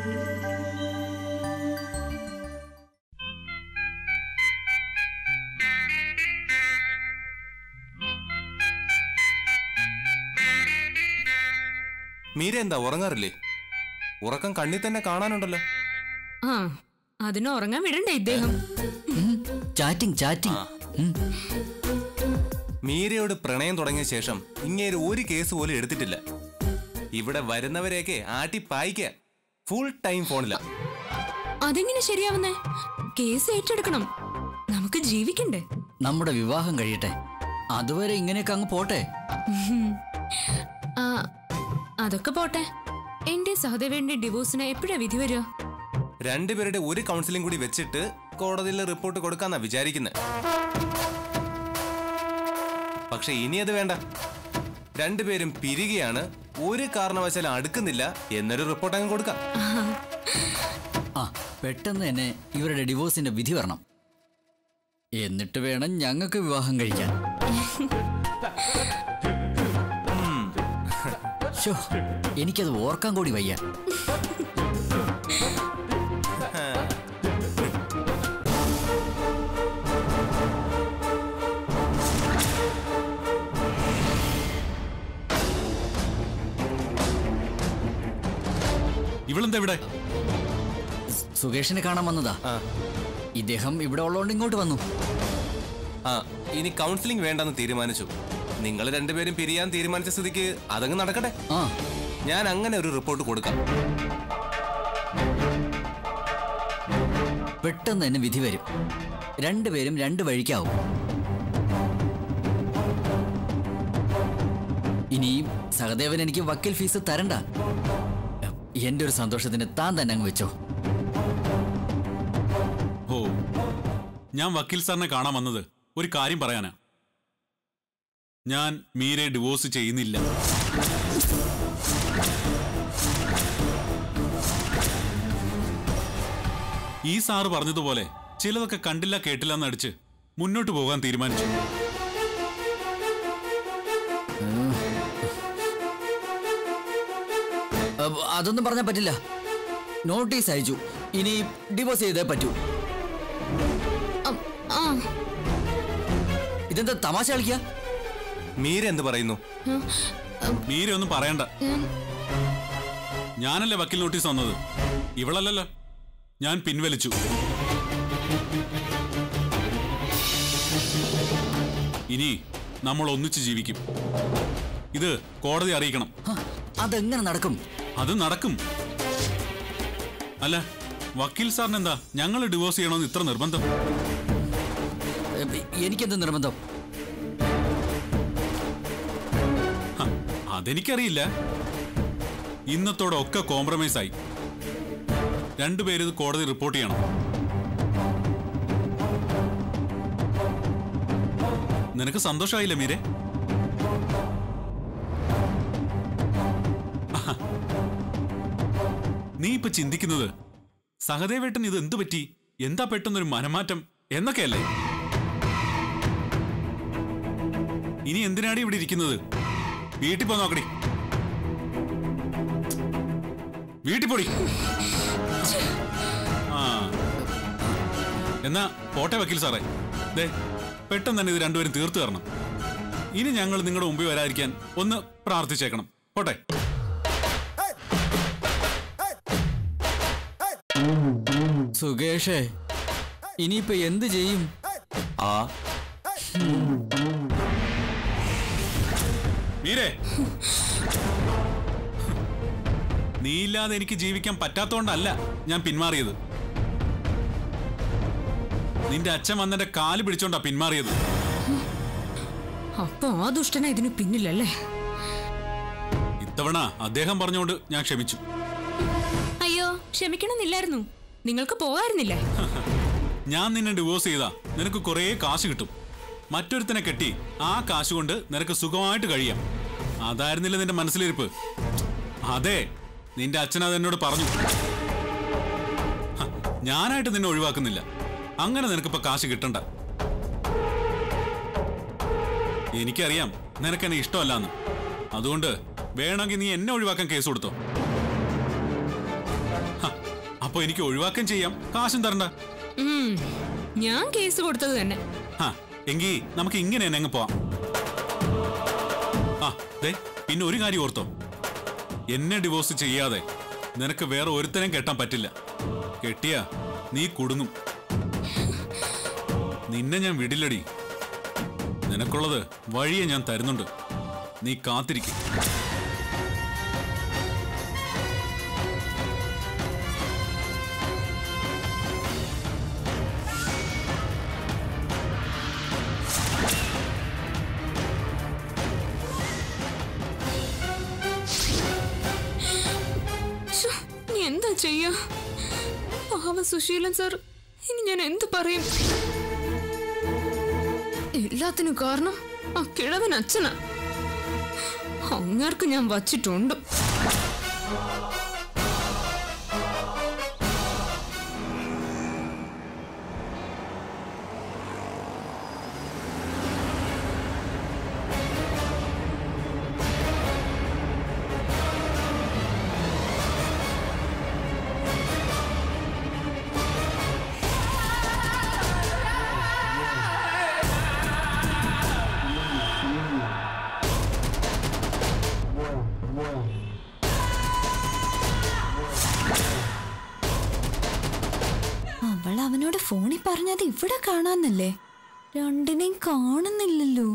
മീര എന്താ ഉറങ്ങാറില്ലേ ഉറക്കം കണ്ണി തന്നെ കാണാനുണ്ടല്ലോ ആ അതിന് ഉറങ്ങാൻ വിടണ്ടേ ഇദ്ദേഹം ചാറ്റിംഗ് ചാറ്റിംഗ് മീരയോട് പ്രണയം തുടങ്ങിയ ശേഷം ഇങ്ങേര് ഒരു കേസ് പോലും എടുത്തിട്ടില്ല ഇവിടെ വരുന്നവരെയൊക്കെ ആട്ടി പായിക്ക ഫുൾ ടൈം ഫോണില അതെങ്ങനെ ശരിയാവുന്നേ കേസ് ഏറ്റെടുക്കണം നമുക്ക് ജീവിക്കണ്ടേ നമ്മുടെ വിവാഹം കഴിയട്ടെ അതുവരെ ഇങ്ങനെയൊക്കെ അങ്ങ് പോട്ടെ ആ അതൊക്കെ പോട്ടെ എന്റെ സഹദേവേന്റെ ഡിവോഴ്സിന് എപ്പോഴാ വിധി വരിക രണ്ടുപേരുടെ ഒരു കൗൺസിലിംഗ് കൂടി വെച്ചിട്ട് കോടതിയിൽ റിപ്പോർട്ട് കൊടുക്കാന്നാ വിചാരിക്കുന്നത് പക്ഷെ ഇനി അത് വേണ്ട രണ്ടുപേരും പിരികയാണ് ഒരു കാരണവശാലും അടുക്കുന്നില്ല എന്നൊരു റിപ്പോർട്ട് അങ്ങ് കൊടുക്കാം ആ പെട്ടെന്ന് തന്നെ ഇവരുടെ ഡിവോഴ്സിന്റെ വിധി വരണം എന്നിട്ട് വേണം ഞങ്ങൾക്ക് വിവാഹം കഴിക്കാൻ ശോ, എനിക്കത് ഓർക്കാൻ കൂടി വയ്യ ഇവളെന്താ ഇവിടെ സുകേഷിനെ കാണാൻ വന്നതാ ആ ഇദ്ദേഹം ഇവിടെ ഉള്ളതുകൊണ്ട് ഇങ്ങോട്ട് വന്നു ആ ഇനി കൗൺസിലിംഗ് വേണ്ടെന്ന് തീരുമാനിച്ചു നിങ്ങൾ രണ്ടുപേരും പിരിയാൻ തീരുമാനിച്ച സ്ഥിതിക്ക് അതങ്ങ് നടക്കട്ടെ ആ ഞാൻ അങ്ങനെ ഒരു റിപ്പോർട്ട് കൊടുക്കാം പെട്ടെന്ന് തന്നെ വിധി വരും രണ്ടുപേരും രണ്ട് വഴിക്കാവും ഇനിയും സഹദേവൻ എനിക്ക് വക്കീൽ ഫീസ് തരണ്ട എന്റെ ഒരു സന്തോഷത്തിന് താൻ തന്നെ അങ്ങ് വെച്ചോ ഓ ഞാൻ വക്കീൽ സാറിനെ കാണാൻ വന്നത് ഒരു കാര്യം പറയാനാ ഞാൻ മീരെ ഡിവോഴ്സ് ചെയ്യുന്നില്ല ഈ സാറ് പറഞ്ഞതുപോലെ ചിലതൊക്കെ കണ്ടില്ല കേട്ടില്ല എന്നടിച്ച് മുന്നോട്ട് പോകാൻ തീരുമാനിച്ചു അഹ് അതൊന്നും പറഞ്ഞാൽ പറ്റില്ല നോട്ടീസ് അയച്ചു ഇനി ഡിവോഴ്സ് ചെയ്തേ പറ്റൂ അം, ആ ഇതെന്താ തമാശ കളിക്കുക മീര എന്ത് പറയുന്നു മീര ഒന്നും പറയണ്ട ഞാനല്ലേ വക്കീൽ നോട്ടീസ് തന്നത് ഇവളല്ലല്ലോ ഞാൻ പിൻവലിച്ചു ഇനി നമ്മൾ ഒന്നിച്ച് ജീവിക്കും ഇത് കോടതി അറിയിക്കണം ഹ, അതെങ്ങനെ നടക്കും അത് നടക്കും അല്ല വക്കീൽ സാറിന് എന്താ ഞങ്ങൾ ഡിവോഴ്സ് ചെയ്യണമെന്ന് ഇത്ര നിർബന്ധം എ, എനിക്കെന്ത് നിർബന്ധം ഹ, അതെനിക്കറിയില്ല ഇന്നത്തോടെ ഒക്കെ കോംപ്രമൈസ് ആയി രണ്ടുപേരും ഇത് കോടതി റിപ്പോർട്ട് ചെയ്യണം നിനക്ക് സന്തോഷമായില്ലേ മീരെ ആഹ്. നീ ഇപ്പൊ ചിന്തിക്കുന്നത് സഹദേവേട്ടൻ ഇത് എന്തു പറ്റി എന്താ പെട്ടെന്നൊരു മനമാറ്റം എന്നൊക്കെയല്ലേ ഇനി എന്തിനാടി ഇവിടെ ഇരിക്കുന്നത് വീട്ടിൽ പോ നോക്കടി വീട്ടിൽ പോടി ആ എന്നാ പോട്ടെ വക്കീൽ സാറേ ദേ പെട്ടെന്ന് തന്നെ ഇത് രണ്ടുപേരും തീർത്തു തരണം ഇനി ഞങ്ങൾ നിങ്ങളുടെ മുമ്പിൽ വരാതിരിക്കാൻ ഒന്ന് പ്രാർത്ഥിച്ചേക്കണം പോട്ടെ സുകേഷേ ഇനിയിപ്പോ എന്ത് ചെയ്യും ആ മീരേ നീയില്ലാതെ എനിക്ക് ജീവിക്കാൻ പറ്റാത്തോണ്ടല്ല ഞാൻ പിന്മാറിയത് നിന്റെ അച്ഛൻ വന്നെന്റെ കാല് പിടിച്ചോണ്ടാ പിന്മാറിയത് അപ്പൊ ആ ദുഷ്ടന ഇതിന് പിന്നിലല്ലേ ഇത്തവണ അദ്ദേഹം പറഞ്ഞുകൊണ്ട് ഞാൻ ക്ഷമിച്ചു അയ്യോ ക്ഷമിക്കണമെന്നില്ലായിരുന്നു നിങ്ങൾക്ക് പോവായിരുന്നില്ലേ ഞാൻ നിന്നെ ഡിവോഴ്സ് ചെയ്താ നിനക്ക് കുറേ കാശ് കിട്ടും മറ്റൊരുത്തനെ കെട്ടി ആ കാശ് കൊണ്ട് നിനക്ക് സുഖമായിട്ട് കഴിയാം അതായിരുന്നില്ല നിന്റെ മനസ്സിലിരിപ്പ് അതെ നിന്റെ അച്ഛൻ അത് എന്നോട് പറഞ്ഞു ഹ, ഞാനായിട്ട് നിന്നെ ഒഴിവാക്കുന്നില്ല അങ്ങനെ നിനക്കിപ്പോ കാശ് കിട്ടണ്ട എനിക്കറിയാം നിനക്കെന്നെ ഇഷ്ടമല്ലാന്ന് അതുകൊണ്ട് വേണമെങ്കിൽ നീ എന്നെ ഒഴിവാക്കാൻ കേസ് കൊടുത്തോ ഹ, അപ്പൊ എനിക്ക് ഒഴിവാക്കുകയും ചെയ്യാം കാശും തരണ്ട ഉം, ഞാൻ കേസ് കൊടുത്തത് തന്നെ ആ എങ്കി നമുക്ക് ഇങ്ങനെ തന്നെ അങ്ങ് പോവാം ആ ദേ പിന്നെ ഒരു കാര്യം ഓർത്തോ എന്നെ ഡിവോഴ്സ് ചെയ്യാതെ നിനക്ക് വേറെ ഒരുത്തരം കെട്ടാൻ പറ്റില്ല കെട്ടിയാ നീ കുടുങ്ങും നിന്നെ ഞാൻ വിടില്ലടി നിനക്കുള്ളത് വഴിയെ ഞാൻ തരുന്നുണ്ട് നീ കാത്തിരിക്കും ശ്ശോ, ഇനി എന്താ ചെയ്യാ പാവ സുശീലൻ സാർ ഇനി ഞാൻ എന്ത് പറയും എല്ലാത്തിനും കാരണം ആ കിഴവൻ അച്ഛനാ അങ്ങാർക്ക് ഞാൻ വച്ചിട്ടുണ്ട് അവൾ അവനോട് ഫോണിൽ പറഞ്ഞത് ഇവിടെ കാണാന്നല്ലേ രണ്ടിനെയും കാണുന്നില്ലല്ലോ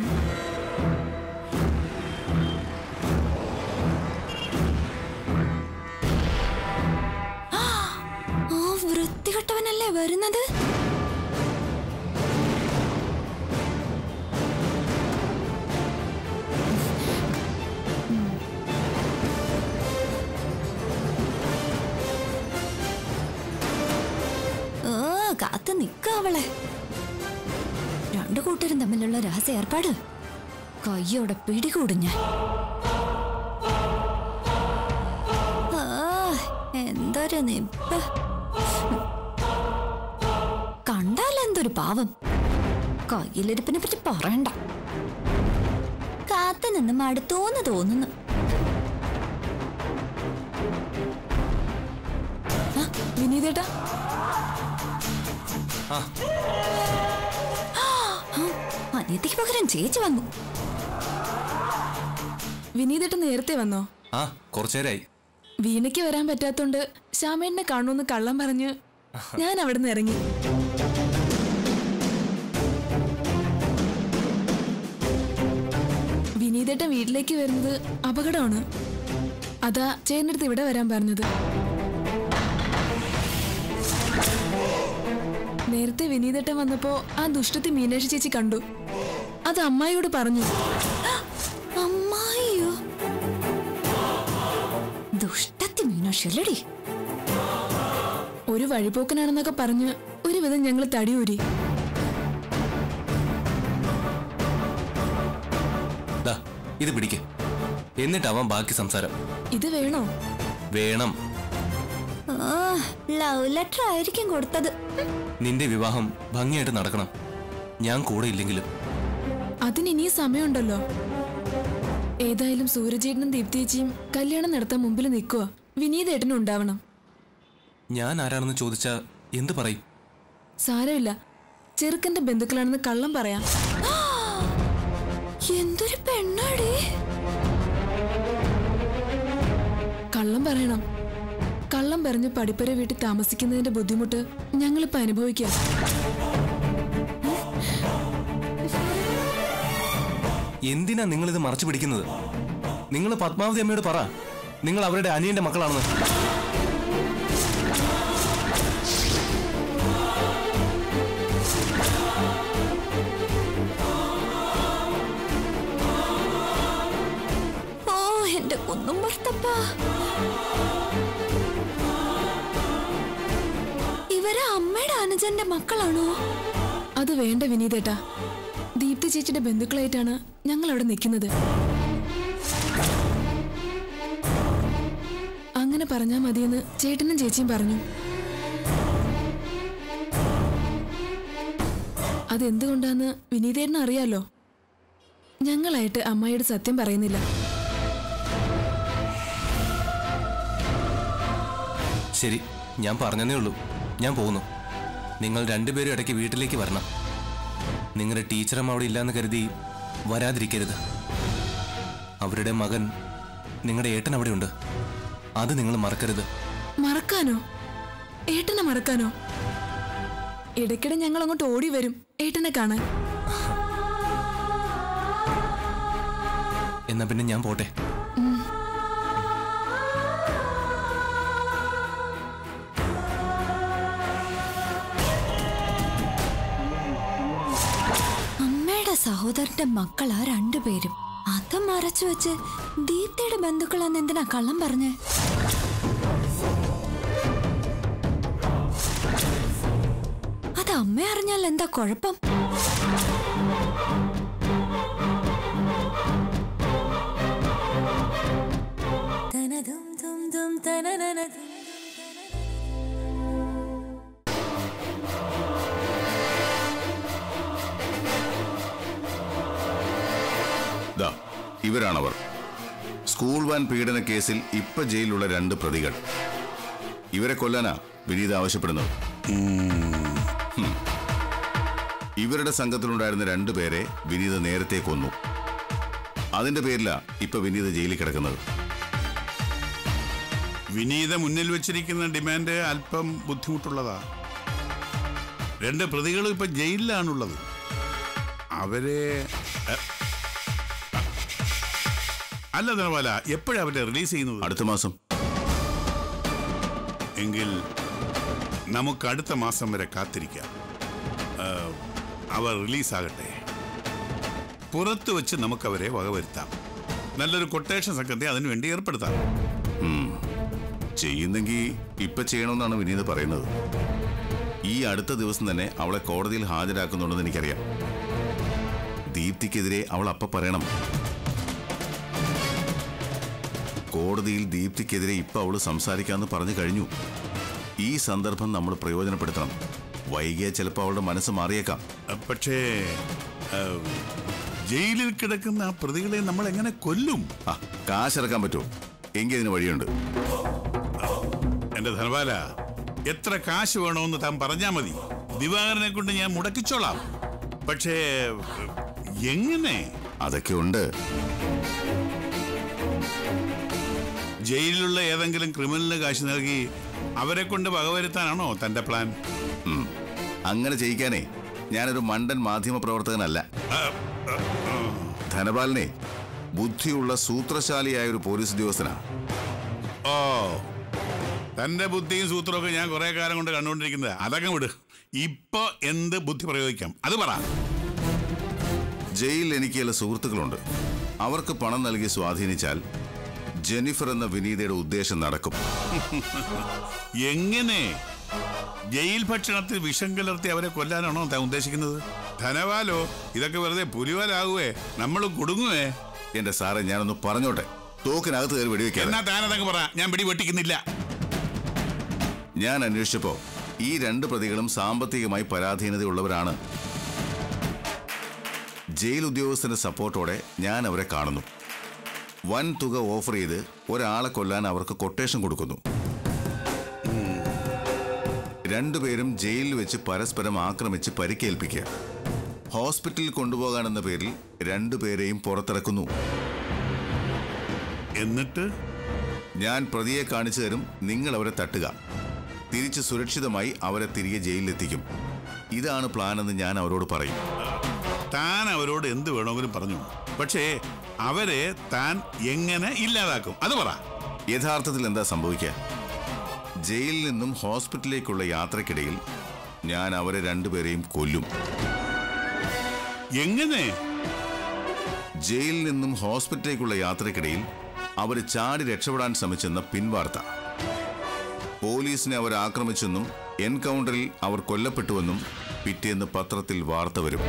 ആ ആ വൃത്തികെട്ടവനല്ലേ വരുന്നത് ഓ കാത്തു നിക്ക അവളെ രണ്ടു കൂട്ടരും തമ്മിലുള്ള രഹസ്യ ഏർപ്പാട് കയ്യോടെ പിടികൂടും ഞാൻ ആ, എന്തൊരു നിപ്പ് കണ്ടാലെന്തൊരു പാവം കയ്യിലിരിപ്പിനെ പറ്റി പറയണ്ട കാത്തു നിന്ന് മടുത്തോന്ന് തോന്നുന്നു ആ, വിനീതേട്ടാ ആ അനിയത്തിക്ക് പകരം ചേച്ചി വന്നു വിനീതേട്ടൻ നേരത്തെ വന്നോ ആ കുറച്ചേരായി വീണയ്ക്ക് വരാൻ പറ്റാത്തോണ്ട് ശ്യാമേണ്ണെ കാണുമെന്ന് കള്ളം പറഞ്ഞ് ഞാൻ അവിടുന്ന് ഇറങ്ങി വിനീതേട്ടൻ വീട്ടിലേക്ക് വരുന്നത് അപകടമാണ് അതാ ചേട്ടനടുത്ത് ഇവിടെ വരാൻ പറഞ്ഞത് നേരത്തെ വിനീതേട്ടൻ വന്നപ്പോ ആ ദുഷ്ടത്തി മീനാക്ഷി ചേച്ചി കണ്ടു അത് അമ്മായിയോട് പറഞ്ഞു അമ്മായിയോ ദുഷ്ടത്തി മീനാക്ഷി ഒരു വഴിപോക്കനാണെന്നൊക്കെ പറഞ്ഞ് ഒരുവിധം ഞങ്ങൾ തടിയൂരി ദാ ഇത് പിടിക്ക് എന്നിട്ടാവാം ബാക്കി സംസാരം ഇത് വേണോ വേണം ആ ലവ് ലെറ്റർ ആയിരിക്കും കൊടുത്തത് നിന്റെ വിവാഹം ഭംഗിയായിട്ട് നടക്കണം ഞാൻ കൂടെ ഇല്ലെങ്കിലും അതിനിനിയും സമയമുണ്ടല്ലോ ഏതായാലും സൂര്യജേട്ടനും ദീപ്തിയേച്ചിയും കല്യാണം നടത്താൻ മുമ്പിൽ നിൽക്കുക വിനീതേട്ടനും ഉണ്ടാവണം ഞാൻ ആരാണെന്ന് ചോദിച്ചാ എന്ത് പറയും സാരമില്ല ചെറുക്കന്റെ ബന്ധുക്കളാണെന്ന് കള്ളം പറയാം എന്തൊരു പെണ്ണാടേ കള്ളം പറയണം കള്ളം പറഞ്ഞ് പടിപ്പര വീട്ടിൽ താമസിക്കുന്നതിന്റെ ബുദ്ധിമുട്ട് ഞങ്ങളിപ്പോ അനുഭവിക്കാം എന്തിനാ നിങ്ങൾ ഇത് മറച്ചു പിടിക്കുന്നത് നിങ്ങൾ പത്മാവതി അമ്മയോട് പറ നിങ്ങൾ അവരുടെ അനിയന്റെ മക്കളാണെന്ന് ഓ എന്റെ കുന്നും ഭർത്തപ്പ ഇവരെ അമ്മയുടെ അനുജന്റെ മക്കളാണോ അത് വേണ്ട വിനീതേട്ടാ ദീപ്തി ചേച്ചിയുടെ ബന്ധുക്കളായിട്ടാണ് ഞങ്ങൾ അവിടെ നിൽക്കുന്നത് അങ്ങനെ പറഞ്ഞാ മതിയെന്ന് ചേട്ടനും ചേച്ചിയും പറഞ്ഞു അതെന്തുകൊണ്ടാന്ന് വിനീതേട്ടന് അറിയാലോ ഞങ്ങളായിട്ട് അമ്മായിയുടെ സത്യം പറയുന്നില്ല ശരി ഞാൻ പറഞ്ഞതേ ഉള്ളൂ ഞാൻ പോകുന്നു നിങ്ങൾ രണ്ടുപേരും ഇടയ്ക്ക് വീട്ടിലേക്ക് വരണം നിങ്ങളുടെ ടീച്ചറും അവിടെ ഇല്ലാന്ന് കരുതി വരാതിരിക്കരുത് അവരുടെ മകൻ നിങ്ങളുടെ ഏട്ടൻ അവിടെയുണ്ട് അത് നിങ്ങൾ മറക്കരുത് മറക്കാനോ ഏട്ടനെ മറക്കാനോ ഇടയ്ക്കിടെ ഞങ്ങൾ അങ്ങോട്ട് ഓടി വരും ഏട്ടനെ കാണാൻ എന്നാ പിന്നെ ഞാൻ പോട്ടെ അമ്മയുടെ സഹോദരന്റെ മക്കളാ രണ്ടുപേരും അത് മറച്ചു വെച്ച് ദീപ്തിയുടെ ബന്ധുക്കളാന്ന് എന്തിനാ കള്ളം പറഞ്ഞേ അത് അമ്മ അറിഞ്ഞാൽ എന്താ കുഴപ്പം ദാ ഇവരാണവർ സ്കൂൾ വാൻ പീഡന കേസിൽ ഇപ്പൊ ജയിലിലുള്ള രണ്ട് പ്രതികൾ ഇവരെ കൊല്ലാനാ വിനീത് ആവശ്യപ്പെടുന്നത് ഹും. ഇവരുടെ സംഘത്തിലുണ്ടായിരുന്ന രണ്ടുപേരെ വിനീത് നേരത്തെ കൊന്നു അതിന്റെ പേരിലാ ഇപ്പൊ വിനീത് ജയിലിൽ കിടക്കുന്നത് വിനീത മുന്നിൽ വെച്ചിരിക്കുന്ന ഡിമാൻഡ് അല്പം ബുദ്ധിമുട്ടുള്ളതാ രണ്ട് പ്രതികളും ഇപ്പൊ ജയിലിലാണുള്ളത് അവരെ എ, അല്ല ധനപാല എപ്പോഴാ അവരെ റിലീസ് ചെയ്യുന്നത് അടുത്ത മാസം എങ്കിൽ നമുക്ക് അടുത്ത മാസം വരെ കാത്തിരിക്കാം ആ, അവർ റിലീസാകട്ടെ പുറത്ത് വെച്ച് നമുക്കവരെ വകവരുത്താം നല്ലൊരു കൊട്ടേഷൻ സംഘത്തെ അതിനുവേണ്ടി ഏർപ്പെടുത്താം ചെയ്യുന്നെങ്കിൽ ഇപ്പൊ ചെയ്യണമെന്നാണ് വിനീത് പറയുന്നത് ഈ അടുത്ത ദിവസം തന്നെ അവളെ കോടതിയിൽ ഹാജരാക്കുന്നുണ്ടെന്ന് എനിക്കറിയാം ദീപ്തിക്കെതിരെ അവൾ അപ്പ പറയണം കോടതിയിൽ ദീപ്തിക്കെതിരെ ഇപ്പൊ അവള് സംസാരിക്കാന്ന് പറഞ്ഞു കഴിഞ്ഞു ഈ സന്ദർഭം നമ്മൾ പ്രയോജനപ്പെടുത്തണം വൈകിയ ചിലപ്പോൾ അവളുടെ മനസ്സ് മാറിയേക്കാം ആ, പക്ഷേ ആ, ജയിലിൽ കിടക്കുന്ന ആ പ്രതികളെ നമ്മൾ എങ്ങനെ കൊല്ലും ആ കാശിറക്കാൻ പറ്റുമോ എങ്കിൽ അതിന് വഴിയുണ്ട് എന്റെ ധനപാല എത്ര കാശ് വേണമെന്ന് താൻ പറഞ്ഞാ മതി ദിവാകരനെ കൊണ്ട് ഞാൻ മുടക്കിച്ചോളാം പക്ഷേ എങ്ങനെ അതൊക്കെ ഉണ്ട് ജയിലിലുള്ള ഏതെങ്കിലും ക്രിമിനലിന് കാശ് നൽകി അവരെ കൊണ്ട് വകവരുത്താനാണോ തന്റെ പ്ലാൻ ഉം. അങ്ങനെ ചെയ്യിക്കാനേ ഞാനൊരു മണ്ടൻ മാധ്യമ പ്രവർത്തകനല്ല ധനപാലനെ ബുദ്ധിയുള്ള സൂത്രശാലിയായ ഒരു പോലീസ് ഉദ്യോഗസ്ഥനാ ഓ തന്റെ ബുദ്ധിയും സൂത്രമൊക്കെ ഞാൻ കുറെ കാലം കൊണ്ട് കണ്ടുകൊണ്ടിരിക്കുന്നത് അതൊക്കെ വിട് ഇപ്പൊ എന്ത് ബുദ്ധി പ്രയോഗിക്കാം അത് പറ ജയിലിൽ എനിക്ക് ചില സുഹൃത്തുക്കളുണ്ട് അവർക്ക് പണം നൽകി സ്വാധീനിച്ചാൽ ജെനിഫർ എന്ന വിനീതയുടെ ഉദ്ദേശം നടക്കും എങ്ങനെ ജയിൽ ഭക്ഷണത്തിൽ വിഷം കലർത്തി അവരെ കൊല്ലാനാണോ താൻ ഉദ്ദേശിക്കുന്നത് ധനവാലോ ഇതൊക്കെ വെറുതെ പുലിവാലാകുവേ നമ്മൾ കുടുങ്ങുവേ എന്റെ സാറേ ഞാനൊന്ന് പറഞ്ഞോട്ടെ തോക്കിനകത്ത് കയറി വെടിവെക്കാൻ എന്നാ താനതൊക്കെ പറ ഞാൻ പിടി വെട്ടിക്കുന്നില്ല ഞാൻ അന്വേഷിച്ചപ്പോ ഈ രണ്ട് പ്രതികളും സാമ്പത്തികമായി പരാധീനതയുള്ളവരാണ് ജയിൽ ഉദ്യോഗസ്ഥന്റെ സപ്പോർട്ടോടെ ഞാൻ അവരെ കാണുന്നു വൻ തുക ഓഫർ ചെയ്ത് ഒരാളെ കൊല്ലാൻ അവർക്ക് കൊട്ടേഷൻ കൊടുക്കുന്നു രണ്ടുപേരും ജയിലിൽ വെച്ച് പരസ്പരം ആക്രമിച്ച് പരിക്കേൽപ്പിക്കുക ഹോസ്പിറ്റലിൽ കൊണ്ടുപോകാനെന്ന പേരിൽ രണ്ടുപേരെയും പുറത്തിറക്കുന്നു എന്നിട്ട് ഞാൻ പ്രതിയെ കാണിച്ചു തരും നിങ്ങൾ അവരെ തട്ടുക തിരിച്ച് സുരക്ഷിതമായി അവരെ തിരികെ ജയിലിലെത്തിക്കും ഇതാണ് പ്ലാൻ എന്ന് ഞാൻ അവരോട് പറയും താൻ അവരോട് എന്ത് വേണമെങ്കിലും പറഞ്ഞു പക്ഷേ അവരെ താൻ എങ്ങനെ ഇല്ലാതാക്കും അത് പറ യഥാർത്ഥത്തിൽ എന്താ സംഭവിക്കുക ജയിലിൽ നിന്നും ഹോസ്പിറ്റലിലേക്കുള്ള യാത്രക്കിടയിൽ ഞാൻ അവരെ രണ്ടുപേരെയും കൊല്ലും എങ്ങനെ ജയിലിൽ നിന്നും ഹോസ്പിറ്റലിലേക്കുള്ള യാത്രക്കിടയിൽ അവർ ചാടി രക്ഷപ്പെടാൻ ശ്രമിച്ചെന്ന പിൻവാർത്ത പോലീസിനെ അവർ ആക്രമിച്ചെന്നും എൻകൗണ്ടറിൽ അവർ കൊല്ലപ്പെട്ടുവെന്നും പിറ്റേന്ന് പത്രത്തിൽ വാർത്ത വരും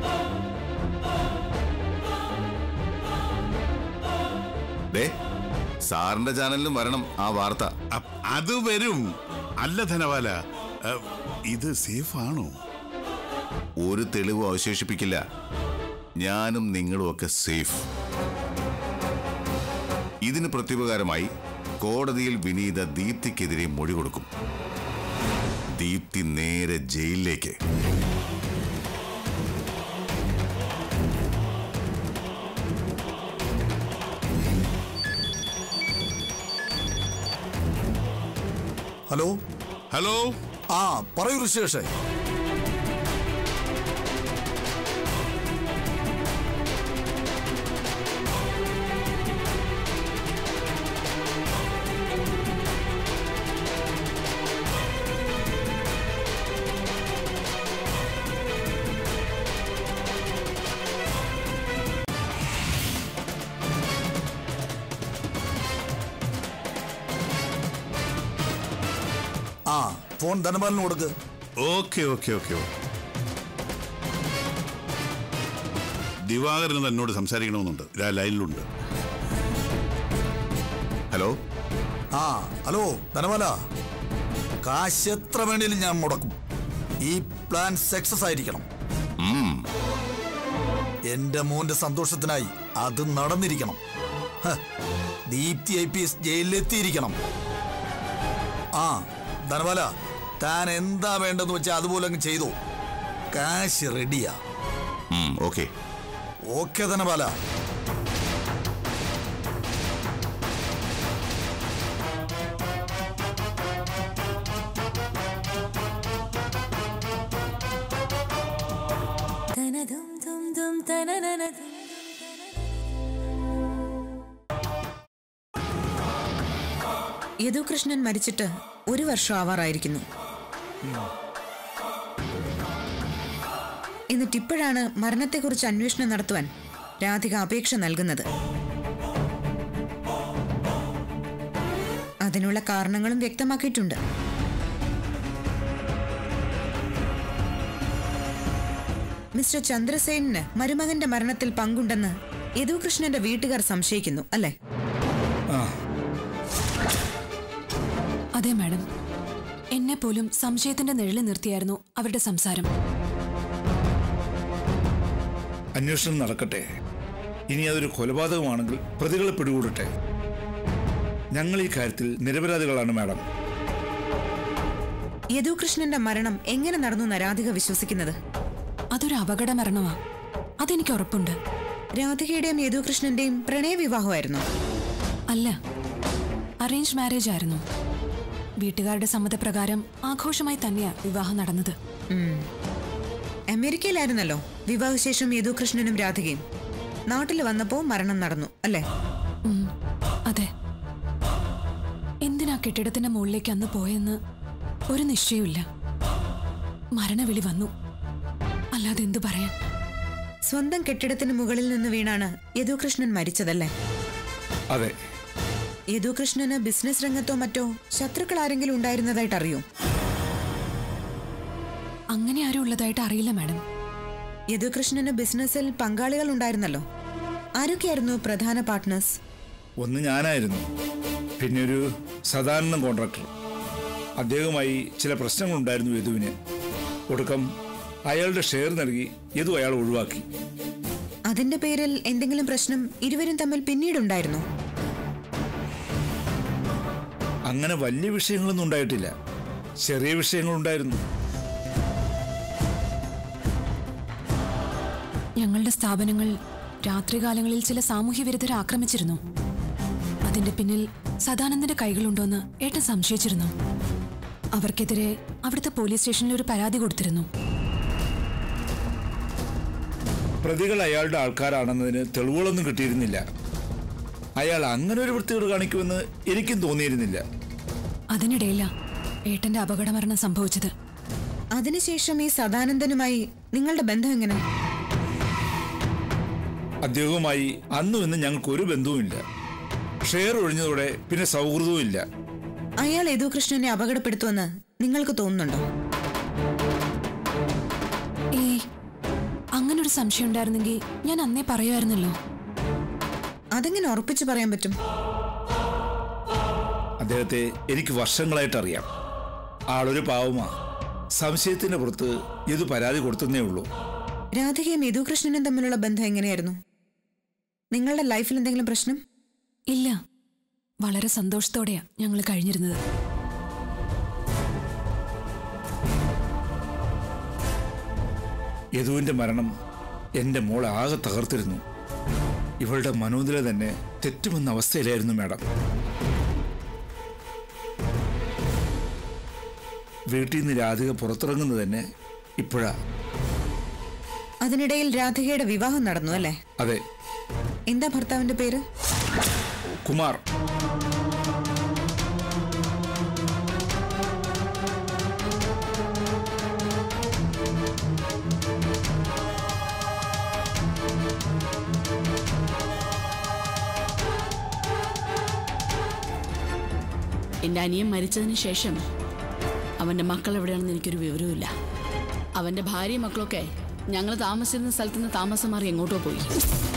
ദേ സാറിന്റെ ചാനലിലും വരണം ആ വാർത്ത അ- അത് വരും അല്ല ധനവാല അ, ഇത് സേഫ് ആണോ ഒരു തെളിവും അവശേഷിപ്പിക്കില്ല ഞാനും നിങ്ങളും ഒക്കെ സേഫ് ഇതിന് പ്രത്യുപകാരമായി കോടതിയിൽ വിനീത ദീപ്തിക്കെതിരെ മൊഴി കൊടുക്കും ദീപ്തി നേരെ ജയിലിലേക്ക് ഹലോ ഹലോ ആ പറയൂ ഋഷികേഷേ ആ ഫോൺ ധനപാലിന് കൊടുക്ക് ഓക്കെ ഓക്കെ ഓക്കെ ദിവാകരൻ എന്നോട് സംസാരിക്കണമെന്നുണ്ട് ഇതാ ലൈനിലുണ്ട് ഹലോ ആ ഹലോ ധനപാല കാശ് എത്ര വേണേലും ഞാൻ മുടക്കും ഈ പ്ലാൻ സക്സസ് ആയിരിക്കണം എന്റെ മോന്റെ സന്തോഷത്തിനായി അത് നടന്നിരിക്കണം ഹ, ദീപ്തി ഐ പി എസ് ജയിലിലെത്തിയിരിക്കണം ആ ധനപാല താൻ എന്താ വേണ്ടെന്ന് വെച്ചാൽ അതുപോലെ അങ്ങ് ചെയ്തു കാശ് റെഡിയാ ഓക്കെ ഓക്കെ ധനപാല യദുകൃഷ്ണൻ മരിച്ചിട്ട് ഒരു വർഷം ആവാറായിരിക്കുന്നു എന്നിട്ടിപ്പോഴാണ് മരണത്തെക്കുറിച്ച് അന്വേഷണം നടത്തുവാൻ രാധിക അപേക്ഷ നൽകുന്നത് അതിനുള്ള കാരണങ്ങളും വ്യക്തമാക്കിയിട്ടുണ്ട് മിസ്റ്റർ ചന്ദ്രസേനന് മരുമകന്റെ മരണത്തിൽ പങ്കുണ്ടെന്ന് യദുകൃഷ്ണന്റെ വീട്ടുകാർ സംശയിക്കുന്നു അല്ലേ അതെ മാഡം എന്നെ പോലും സംശയത്തിന്റെ നിഴലിൽ നിർത്തിയായിരുന്നു അവരുടെ സംസാരം അന്വേഷണം നടക്കട്ടെ ഇനി അതൊരു കൊലപാതകമാണെങ്കിൽ പ്രതികളെ പിടികൂടട്ടെ ഞങ്ങൾ ഈ കാര്യത്തിൽ നിരപരാധികളാണ് മാഡം യദുകൃഷ്ണന്റെ മരണം എങ്ങനെ നടന്നു എന്ന് രാധിക വിശ്വസിക്കുന്നത് അതൊരു അപകട മരണമാ അതെനിക്ക് ഉറപ്പുണ്ട് രാധികയുടെയും യദുകൃഷ്ണന്റെയും പ്രണയവിവാഹമായിരുന്നു അല്ല അറേഞ്ച് മാരേജ് ആയിരുന്നു വീട്ടുകാരുടെ സമ്മതപ്രകാരം ആഘോഷമായി തന്നെയാ വിവാഹം നടന്നത് ഉം. അമേരിക്കയിലായിരുന്നല്ലോ വിവാഹശേഷം യദുകൃഷ്ണനും രാധികയും നാട്ടിൽ വന്നപ്പോ മരണം നടന്നു അല്ലേ ഉം, അതെ എന്തിനാ കെട്ടിടത്തിന്റെ മുകളിലേക്ക് അന്ന് പോയെന്ന് ഒരു നിശ്ചയമില്ല മരണവിളി വന്നു അല്ലാതെ എന്തു പറയാൻ സ്വന്തം കെട്ടിടത്തിന് മുകളിൽ നിന്ന് വീണാണ് യദുകൃഷ്ണൻ മരിച്ചതല്ലേ അതെ യദുകൃഷ്ണന് ബിസിനസ് രംഗത്തോ മറ്റോ ശത്രുക്കൾ ആരെങ്കിലും ഉണ്ടായിരുന്നതായിട്ട് അറിയോ അങ്ങനെ ആരും ഉള്ളതായിട്ട് അറിയില്ല മാഡം യദുകൃഷ്ണന് ബിസിനസ്സിൽ പങ്കാളികൾ ഉണ്ടായിരുന്നല്ലോ ആരൊക്കെയായിരുന്നു പ്രധാന പാർട്ട്നേഴ്സ് ഒന്ന് ഞാനായിരുന്നു പിന്നെ ഒരു സാധാരണ കോൺട്രാക്ടർ അദ്ദേഹവുമായി ചില പ്രശ്നങ്ങളുണ്ടായിരുന്നു യദുവിന് ഒടുക്കം അയാളുടെ ഷെയർ നൽകി യദു അയാൾ ഒഴിവാക്കി അതിന്റെ പേരിൽ എന്തെങ്കിലും പ്രശ്നം ഇരുവരും തമ്മിൽ പിന്നീടുണ്ടായിരുന്നോ അങ്ങനെ വലിയ വിഷയങ്ങളൊന്നും ഉണ്ടായിട്ടില്ല ചെറിയ വിഷയങ്ങളുണ്ടായിരുന്നു ഞങ്ങളുടെ സ്ഥാപനങ്ങൾ രാത്രികാലങ്ങളിൽ ചില സാമൂഹ്യ വിരുദ്ധരെ ആക്രമിച്ചിരുന്നു അതിന്റെ പിന്നിൽ സദാനന്ദന്റെ കൈകളുണ്ടോന്ന് ഏട്ടൻ സംശയിച്ചിരുന്നു അവർക്കെതിരെ അവിടുത്തെ പോലീസ് സ്റ്റേഷനിൽ ഒരു പരാതി കൊടുത്തിരുന്നു പ്രതികൾ അയാളുടെ ആൾക്കാരാണെന്നതിന് തെളിവുകളൊന്നും കിട്ടിയിരുന്നില്ല അയാൾ അങ്ങനെ ഒരു വൃത്തികേട് കാണിക്കുമെന്ന് എനിക്കും തോന്നിയിരുന്നില്ല അതിനിടയില ഏട്ടന്റെ അപകടമരണം സംഭവിച്ചത് അതിനുശേഷം ഈ സദാനന്ദനുമായി നിങ്ങളുടെ ബന്ധം എങ്ങനെ അദ്ദേഹവുമായി അന്നും ഇന്നും ഞങ്ങൾക്ക് ഒരു ബന്ധവുമില്ല ഷെയർ ഒഴിഞ്ഞതോടെ പിന്നെ സൗഹൃദവും ഇല്ല അയാൾ യദുകൃഷ്ണനെ അപകടപ്പെടുത്തുമെന്ന് നിങ്ങൾക്ക് തോന്നുന്നുണ്ടോ ഏയ് അങ്ങനൊരു സംശയം ഉണ്ടായിരുന്നെങ്കിൽ ഞാൻ അന്നേ പറയുമായിരുന്നല്ലോ അതെങ്ങനെ ഉറപ്പിച്ചു പറയാൻ പറ്റും അദ്ദേഹത്തെ എനിക്ക് വർഷങ്ങളായിട്ട് അറിയാം ആളൊരു പാവമാ സംശയത്തിന്റെ പുറത്ത് ഇത് പരാതി കൊടുത്തന്നേ ഉള്ളൂ രാധികയും യദുകൃഷ്ണനും തമ്മിലുള്ള ബന്ധം എങ്ങനെയായിരുന്നു നിങ്ങളുടെ ലൈഫിൽ എന്തെങ്കിലും പ്രശ്നം ഇല്ല വളരെ സന്തോഷത്തോടെയാ ഞങ്ങൾ കഴിഞ്ഞിരുന്നത് യദുവിൻ്റെ മരണം എൻ്റെ മോളെ ആകെ തകർത്തിരുന്നു ഇവളുടെ മനോനില തന്നെ തെറ്റുമെന്ന അവസ്ഥയിലായിരുന്നു മാഡം വീട്ടിൽ നിന്ന് രാധിക പുറത്തിറങ്ങുന്നത് തന്നെ ഇപ്പോഴാ അതിനിടയിൽ രാധികയുടെ വിവാഹം നടന്നു അല്ലേ അതെ എന്താ ഭർത്താവിന്റെ പേര് കുമാർ എൻ്റെ അനിയൻ മരിച്ചതിന് ശേഷം അവൻ്റെ മക്കൾ എവിടെയാണെന്ന് എനിക്കൊരു വിവരവുമില്ല അവൻ്റെ ഭാര്യയും മക്കളൊക്കെ ഞങ്ങൾ താമസിച്ചിരുന്ന സ്ഥലത്ത് നിന്ന് താമസം മാറി എങ്ങോട്ടോ പോയി